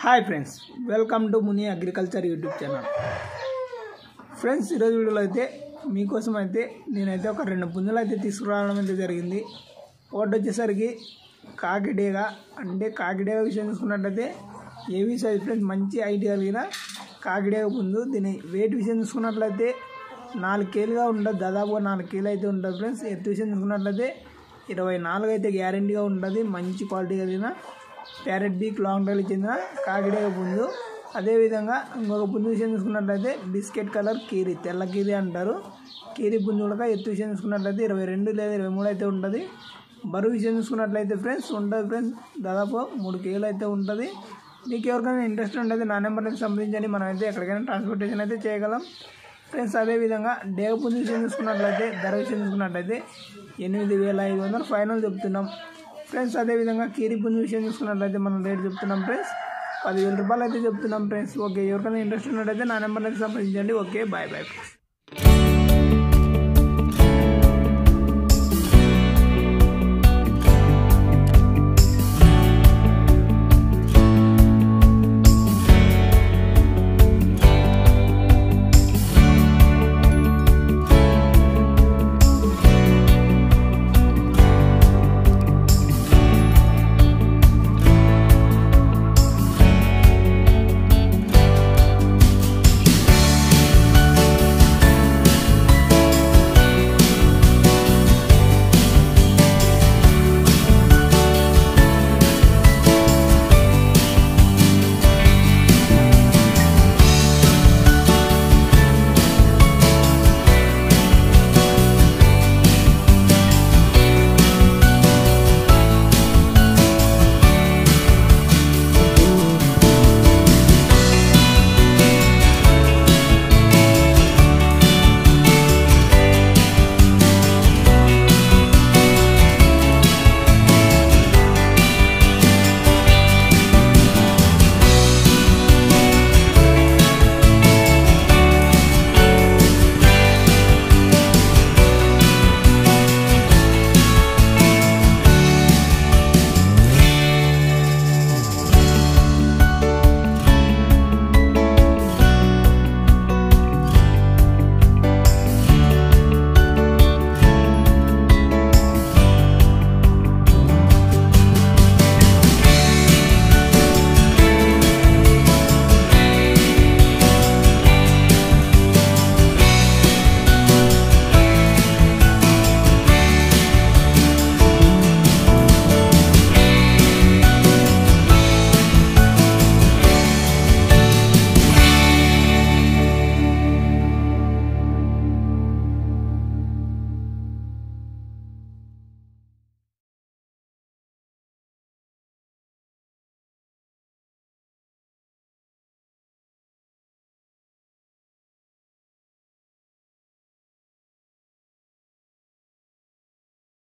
hi friends welcome to Muni agriculture YouTube channel friends ఈరోజు వీడియోలో అయితే మీకోసం అయితే నేనైతే ఒక రెండు పుంజులు అయితే తీసుకురావడం అయితే జరిగింది ఒకటి వచ్చేసరికి కాకిడేగ అంటే కాకిడేగ విషయం చూసుకున్నట్లయితే ఏవి సైజ్ ఫ్రెండ్స్ మంచి ఐడియా కలిగిన కాకిడేగ పుంజు దీని వెయిట్ విషయం చూసుకున్నట్లయితే నాలుగు కేలుగా ఉంటుంది దాదాపుగా నాలుగు కేలు అయితే ఉంటుంది ఫ్రెండ్స్ ఎత్తు విషయం చూసుకున్నట్లయితే ఇరవై నాలుగు అయితే గ్యారంటీగా ఉంటుంది మంచి క్వాలిటీ కలిగిన ప్యారెట్ బీక్ లాంగ్ టైల్ చెందిన కాకిడేగ పుంజు అదేవిధంగా ఇంకొక పుంజు విషయం చూసుకున్నట్లయితే బిస్కెట్ కలర్ కీరి తెల్ల కీరి అంటారు కీరి పుంజు కూడా ఎత్తు విషయం చూసుకున్నట్లయితే ఇరవై రెండు లేదా ఇరవై మూడు అయితే ఉంటుంది బరువు విషయం చూసుకున్నట్లయితే ఫ్రెండ్స్ ఉంటుంది ఫ్రెండ్స్ దాదాపు మూడు కేలు అయితే ఉంటుంది మీకు ఎవరికైనా ఇంట్రెస్ట్ ఉంటుంది నా నెంబర్ అయితే సంప్రదించండి మనమైతే ఎక్కడికైనా ట్రాన్స్పోర్టేషన్ అయితే చేయగలం ఫ్రెండ్స్ అదేవిధంగా డేగ పుంజు విషయం చూసుకున్నట్లయితే ధర విషయం చూసుకున్నట్లయితే ఎనిమిది వేల ఐదు వందలు ఫైనల్ చెప్తున్నాం ఫ్రెండ్స్ అదేవిధంగా కీరి పుంజు విషయం చూసుకున్నట్లయితే మనం రేట్ చెప్తున్నాం ఫ్రెండ్స్ పదివేల రూపాయలు అయితే చెప్తున్నాం ఫ్రెండ్స్ ఓకే ఎవరికైనా ఇంట్రెస్ట్ ఉన్నట్టయితే నా నెంబర్ అయితే సంప్రదించండి ఓకే బాయ్ బాయ్ ఫ్రెండ్స్